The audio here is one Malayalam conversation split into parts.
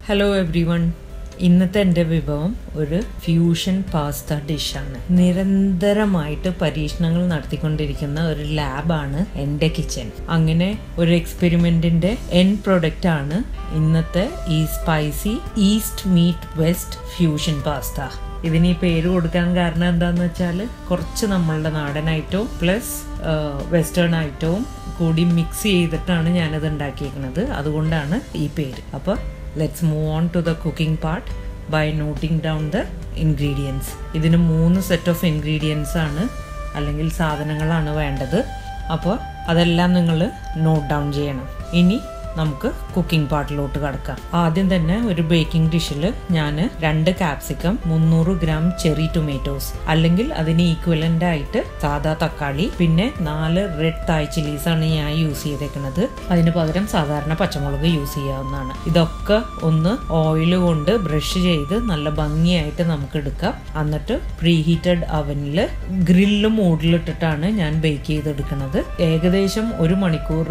ഹലോ എവ്രി വൺ ഇന്നത്തെ എൻ്റെ വിഭവം ഒരു ഫ്യൂഷൻ പാസ്ത ഡിഷാണ് നിരന്തരമായിട്ട് പരീക്ഷണങ്ങൾ നടത്തിക്കൊണ്ടിരിക്കുന്ന ഒരു ലാബാണ് എൻ്റെ കിച്ചൺ അങ്ങനെ ഒരു എക്സ്പെരിമെൻറ്റിൻ്റെ എൻ പ്രൊഡക്റ്റ് ആണ് ഇന്നത്തെ ഈ spicy east meet west fusion pasta ഇതിന് ഈ പേര് കൊടുക്കാൻ കാരണം എന്താന്ന് വെച്ചാൽ കുറച്ച് നമ്മളുടെ നാടൻ ഐറ്റവും പ്ലസ് വെസ്റ്റേൺ ഐറ്റവും കൂടി മിക്സ് ചെയ്തിട്ടാണ് ഞാനിത് ഉണ്ടാക്കിയിരിക്കുന്നത് അതുകൊണ്ടാണ് ഈ പേര് അപ്പോൾ let's move on to the cooking part by noting down the ingredients ഇതിന് മൂന്ന് സെറ്റ് ഓഫ് ഇൻഗ്രീഡിയൻസ് ആണ് അല്ലെങ്കിൽ സാധനങ്ങളാണ് വേണ്ടത് അപ്പോൾ അതെല്ലാം നിങ്ങൾ നോട്ട് ഡൗൺ ചെയ്യണം ഇനി നമുക്ക് കുക്കിംഗ് പാർട്ടിലോട്ട് കടക്കാം ആദ്യം തന്നെ ഒരു ബേക്കിംഗ് ഡിഷിൽ ഞാൻ രണ്ട് കാപ്സിക്കം മുന്നൂറ് ഗ്രാം ചെറി ടൊമാറ്റോസ് അല്ലെങ്കിൽ അതിന് ഈക്വലന്റ് ആയിട്ട് സാദാ തക്കാളി പിന്നെ നാല് റെഡ് തായ് ചില്ലീസ് ആണ് ഞാൻ യൂസ് ചെയ്തേക്കുന്നത് അതിന് പകരം സാധാരണ പച്ചമുളക് യൂസ് ചെയ്യാവുന്നതാണ് ഇതൊക്കെ ഒന്ന് ഓയിൽ കൊണ്ട് ബ്രഷ് ചെയ്ത് നല്ല ഭംഗിയായിട്ട് നമുക്ക് എടുക്കാം എന്നിട്ട് പ്രീ ഹീറ്റഡ് അവനിൽ ഗ്രില്ല് മൂഡിലിട്ടിട്ടാണ് ഞാൻ ബേക്ക് ചെയ്തെടുക്കുന്നത് ഏകദേശം ഒരു മണിക്കൂർ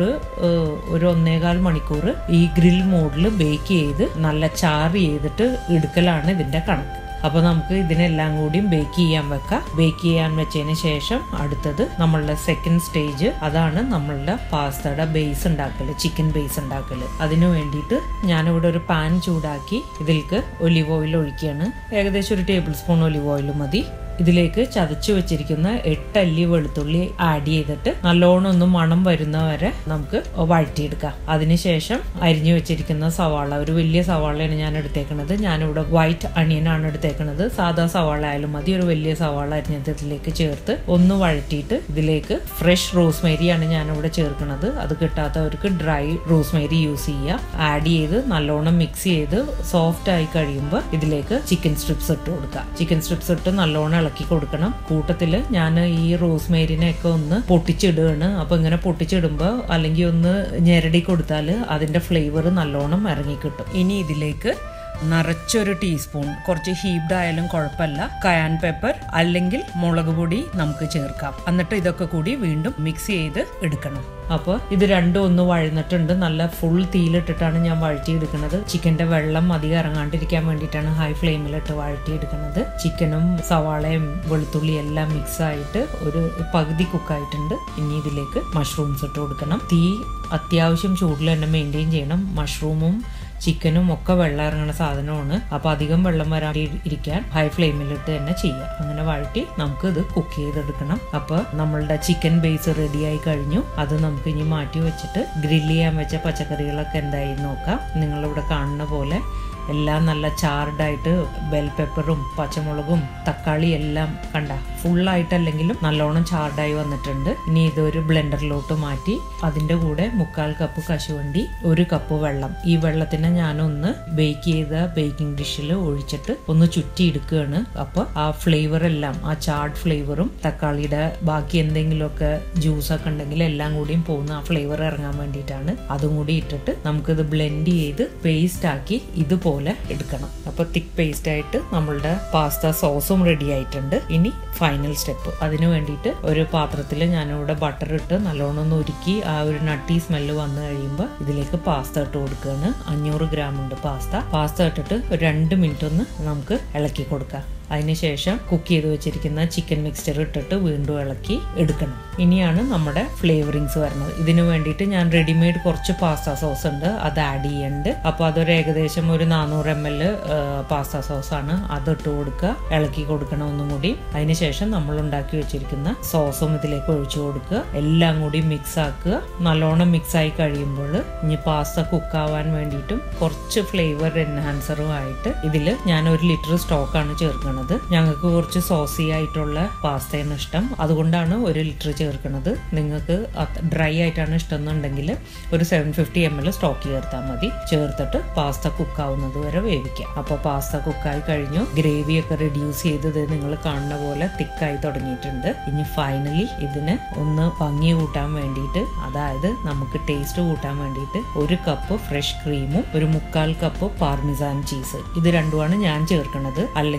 ഒരു ഒന്നേകാൽ മണിക്കൂർ ഈ ഗ്രിൽ മോഡിൽ ബേക്ക് ചെയ്ത് നല്ല ചാറ് ചെയ്തിട്ട് എടുക്കലാണ് ഇതിന്റെ കണക്ക് അപ്പോൾ നമുക്ക് ഇതിനെല്ലാം കൂടിയും ബേക്ക് ചെയ്യാൻ വെക്കാം ബേക്ക് ചെയ്യാൻ വെച്ചതിന് ശേഷം അടുത്തത് നമ്മളുടെ സെക്കൻഡ് സ്റ്റേജ് അതാണ് നമ്മളുടെ പാസ്തയുടെ ബേസ് ഉണ്ടാക്കൽ ചിക്കൻ ബേസ് ഉണ്ടാക്കൽ അതിനു വേണ്ടിയിട്ട് ഞാനിവിടെ ഒരു പാൻ ചൂടാക്കി ഇതിലേക്ക് ഒലിവ് ഓയിൽ ഒഴിക്കുകയാണ് ഏകദേശം ഒരു ടേബിൾ സ്പൂൺ ഒലിവ് ഓയിൽ മതി ഇതിലേക്ക് ചതച്ചു വെച്ചിരിക്കുന്ന എട്ടല്ലി വെളുത്തുള്ളി ആഡ് ചെയ്തിട്ട് നല്ലോണം ഒന്ന് മണം വരുന്ന വരെ നമുക്ക് വഴറ്റിയെടുക്കാം അതിനുശേഷം അരിഞ്ഞു വെച്ചിരിക്കുന്ന സവാള ഒരു വലിയ സവാളയാണ് ഞാൻ എടുത്തേക്കുന്നത് ഞാനിവിടെ വൈറ്റ് അണിയൻ ആണ് എടുത്തേക്കുന്നത് സാധാ സവാള ആയാലും മതി ഒരു വലിയ സവാള അരിഞ്ഞത് ഇതിലേക്ക് ചേർത്ത് ഒന്ന് വഴറ്റിയിട്ട് ഇതിലേക്ക് ഫ്രഷ് റോസ്മേരിയാണ് ഞാനിവിടെ ചേർക്കുന്നത് അത് കിട്ടാത്തവർക്ക് ഡ്രൈ റോസ്മേരി യൂസ് ചെയ്യുക ആഡ് ചെയ്ത് നല്ലോണം മിക്സ് ചെയ്ത് സോഫ്റ്റ് ആയി കഴിയുമ്പോൾ ഇതിലേക്ക് ചിക്കൻ സ്ട്രിപ്സ് ഇട്ട് കൊടുക്കുക ചിക്കൻ സ്ട്രിപ്സ് ഇട്ട് നല്ലോണം ഇളക്കി കൊടുക്കണം കൂട്ടത്തില് ഞാൻ ഈ റോസ്മേരിനെ ഒക്കെ ഒന്ന് പൊട്ടിച്ചിടുകയാണ് അപ്പൊ ഇങ്ങനെ പൊട്ടിച്ചിടുമ്പോൾ അല്ലെങ്കിൽ ഒന്ന് ഞെരടി കൊടുത്താൽ അതിന്റെ ഫ്ലേവർ നല്ലോണം ഇറങ്ങി കിട്ടും ഇനി ഇതിലേക്ക് നിറച്ചൊരു ടീസ്പൂൺ കുറച്ച് ഹീബ്ഡ് ആയാലും കുഴപ്പമില്ല കയാൻ പെപ്പർ അല്ലെങ്കിൽ മുളക് പൊടി നമുക്ക് ചേർക്കാം എന്നിട്ട് ഇതൊക്കെ കൂടി വീണ്ടും മിക്സ് ചെയ്ത് എടുക്കണം അപ്പോൾ ഇത് രണ്ടും ഒന്ന് വഴന്നിട്ടുണ്ട് നല്ല ഫുൾ തീയിലിട്ടിട്ടാണ് ഞാൻ വഴറ്റിയെടുക്കുന്നത് ചിക്കൻ്റെ വെള്ളം അധികം ഇറങ്ങാണ്ടിരിക്കാൻ വേണ്ടിയിട്ടാണ് ഹൈ ഫ്ലെയിമിലിട്ട് വഴറ്റിയെടുക്കുന്നത് ചിക്കനും സവാളയും വെളുത്തുള്ളി എല്ലാം മിക്സ് ആയിട്ട് ഒരു പകുതി കുക്കായിട്ടുണ്ട് ഇനി ഇതിലേക്ക് മഷ്റൂംസ് ഇട്ട് കൊടുക്കണം തീ അത്യാവശ്യം ചൂടിൽ തന്നെ മെയിൻറ്റെയിൻ ചെയ്യണം മഷ്റൂമും ചിക്കനും ഒക്കെ വെള്ളം ഇറങ്ങുന്ന സാധനമാണ് അപ്പോൾ അധികം വെള്ളം വരാൻ ഇരിക്കാൻ ഹൈ ഫ്ലെയിമിലിട്ട് തന്നെ ചെയ്യാം അങ്ങനെ വഴറ്റി നമുക്ക് ഇത് കുക്ക് ചെയ്തെടുക്കണം അപ്പോൾ നമ്മളുടെ ചിക്കൻ ബേസ് റെഡി ആയി കഴിഞ്ഞു അത് നമുക്ക് ഇനി മാറ്റി വെച്ചിട്ട് ഗ്രില്ല് ചെയ്യാൻ വെച്ച പച്ചക്കറികളൊക്കെ എന്തായി നോക്കാം നിങ്ങളിവിടെ കാണുന്ന പോലെ എല്ലാം നല്ല ചാർഡായിട്ട് ബെൽ പെപ്പറും പച്ചമുളകും തക്കാളി എല്ലാം കണ്ട ഫുള്ളായിട്ടല്ലെങ്കിലും നല്ലോണം ചാർഡായി വന്നിട്ടുണ്ട് ഇനി ഇതൊരു ബ്ലെൻഡറിലോട്ട് മാറ്റി അതിൻ്റെ കൂടെ മുക്കാൽ കപ്പ് കശുവണ്ടി ഒരു കപ്പ് വെള്ളം ഈ വെള്ളത്തിനെ ഞാനൊന്ന് ബേക്ക് ചെയ്ത ബേക്കിംഗ് ഡിഷിൽ ഒഴിച്ചിട്ട് ഒന്ന് ചുറ്റിയെടുക്കുകയാണ് അപ്പോൾ ആ ഫ്ലേവർ എല്ലാം ആ ചാർഡ് ഫ്ലേവറും തക്കാളിയുടെ ബാക്കി എന്തെങ്കിലുമൊക്കെ ജ്യൂസൊക്കെ ഉണ്ടെങ്കിൽ എല്ലാം കൂടിയും പോകുന്ന ആ ഫ്ലേവർ ഇറങ്ങാൻ വേണ്ടിയിട്ടാണ് അതും കൂടി ഇട്ടിട്ട് നമുക്കിത് ബ്ലെൻഡ് ചെയ്ത് പേസ്റ്റ് ആക്കി ഇതുപോലെ എടുക്കണം അപ്പോൾ തിക്ക് പേസ്റ്റ് ആയിട്ട് നമ്മളുടെ പാസ്ത സോസും റെഡി ആയിട്ടുണ്ട് ഇനി ഫൈനൽ സ്റ്റെപ്പ് അതിന് വേണ്ടിയിട്ട് ഒരു പാത്രത്തിൽ ഞാനിവിടെ ബട്ടർ ഇട്ട് നല്ലോണം ഒന്ന് ഉരുക്കി ആ ഒരു നട്ടി സ്മെല്ല് വന്നു കഴിയുമ്പോൾ ഇതിലേക്ക് പാസ്ത ഇട്ട് കൊടുക്കുകയാണ് അഞ്ഞൂറ് ഗ്രാം ഉണ്ട് പാസ്ത പാസ്ത ഇട്ടിട്ട് ഒരു രണ്ട് മിനിറ്റ് ഒന്ന് നമുക്ക് ഇളക്കി കൊടുക്കാം അതിനുശേഷം കുക്ക് ചെയ്ത് വെച്ചിരിക്കുന്ന ചിക്കൻ മിക്സ്ചർ ഇട്ടിട്ട് വീണ്ടും ഇളക്കി എടുക്കണം ഇനിയാണ് നമ്മുടെ ഫ്ലേവറിങ്സ് വരുന്നത് ഇതിനു വേണ്ടിയിട്ട് ഞാൻ റെഡിമെയ്ഡ് കുറച്ച് പാസ്ത സോസ് ഉണ്ട് അത് ആഡ് ചെയ്യുന്നുണ്ട് അപ്പോൾ അതൊരു ഏകദേശം ഒരു നാനൂറ് എം എൽ പാസ്ത സോസ് ആണ് അത് ഇട്ട് കൊടുക്കുക ഇളക്കി കൊടുക്കണം ഒന്നും കൂടി അതിനുശേഷം നമ്മൾ ഉണ്ടാക്കി വെച്ചിരിക്കുന്ന സോസും ഇതിലേക്ക് ഒഴിച്ചു കൊടുക്കുക എല്ലാം കൂടി മിക്സ് ആക്കുക നല്ലോണം മിക്സ് ആയി കഴിയുമ്പോൾ ഇനി പാസ്ത കുക്കാവാൻ വേണ്ടിയിട്ടും കുറച്ച് ഫ്ലേവർ എൻഹാൻസറും ആയിട്ട് ഇതിൽ ഞാൻ ഒരു ലിറ്റർ സ്റ്റോക്കാണ് ചേർക്കുന്നത് ഞങ്ങൾക്ക് കുറച്ച് സോസി ആയിട്ടുള്ള പാസ്തയാണ് ഇഷ്ടം അതുകൊണ്ടാണ് ഒരു ലിറ്റർ ചേർക്കുന്നത് നിങ്ങൾക്ക് ഡ്രൈ ആയിട്ടാണ് ഇഷ്ടം എന്നുണ്ടെങ്കിൽ ഒരു seven fifty M L stock ചേർത്താൽ മതി ചേർത്തിട്ട് പാസ്ത കുക്കാവുന്നത് വരെ വേവിക്കാം അപ്പോൾ പാസ്ത കുക്കായി കഴിഞ്ഞു ഗ്രേവി ഒക്കെ റെഡ്യൂസ് ചെയ്തത് നിങ്ങൾ കാണുന്ന പോലെ തിക്കായി തുടങ്ങിയിട്ടുണ്ട് ഇനി ഫൈനലി ഇതിന് ഒന്ന് ഭംഗി കൂട്ടാൻ വേണ്ടിയിട്ട് അതായത് നമുക്ക് ടേസ്റ്റ് കൂട്ടാൻ വേണ്ടിയിട്ട് ഒരു കപ്പ് ഫ്രഷ് ക്രീമും ഒരു മുക്കാൽ കപ്പ് പാർമിസാൻ ചീസ് ഇത് രണ്ടുമാണ് ഞാൻ ചേർക്കുന്നത് അല്ലെങ്കിൽ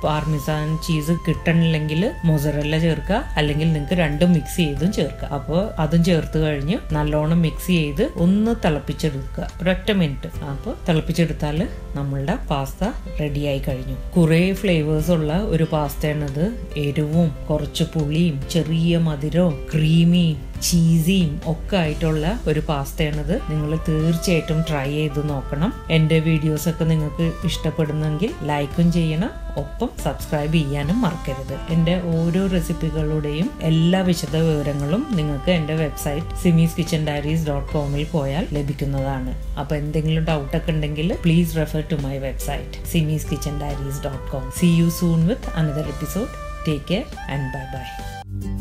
പാർമിസാൻ ചീസ് കിട്ടണില്ലെങ്കിൽ മൊസറല്ല ചേർക്കുക അല്ലെങ്കിൽ നിങ്ങൾക്ക് രണ്ടും മിക്സ് ചെയ്തും ചേർക്കുക അപ്പോൾ അതും ചേർത്ത് കഴിഞ്ഞ് നല്ലോണം മിക്സ് ചെയ്ത് ഒന്ന് തിളപ്പിച്ചെടുക്കുക ഒരൊറ്റ മിനിറ്റ് അപ്പോൾ തിളപ്പിച്ചെടുത്താൽ നമ്മളുടെ പാസ്ത റെഡിയായി കഴിഞ്ഞു കുറേ ഫ്ലേവേഴ്സ് ഉള്ള ഒരു പാസ്തയാണിത് എരിവും കുറച്ച് പുളിയും ചെറിയ മധുരവും ക്രീമിയും ചീസിയും ഒക്കെ ആയിട്ടുള്ള ഒരു പാസ്തയാണിത് നിങ്ങൾ തീർച്ചയായിട്ടും ട്രൈ ചെയ്ത് നോക്കണം എൻ്റെ വീഡിയോസ് ഒക്കെ നിങ്ങൾക്ക് ഇഷ്ടപ്പെടുന്നെങ്കിൽ ലൈക്കും ചെയ്യണം ഒപ്പം സബ്സ്ക്രൈബ് ചെയ്യാനും മറക്കരുത് എൻ്റെ ഓരോ റെസിപ്പികളുടെയും എല്ലാ വിശദ വിവരങ്ങളും നിങ്ങൾക്ക് എൻ്റെ website Simi's kitchen diaries dot കോമിൽ പോയാൽ ലഭിക്കുന്നതാണ് അപ്പോൾ എന്തെങ്കിലും ഡൗട്ടൊക്കെ ഉണ്ടെങ്കിൽ please refer to my website Simi's kitchen diaries dot com see you soon with another episode take care and bye by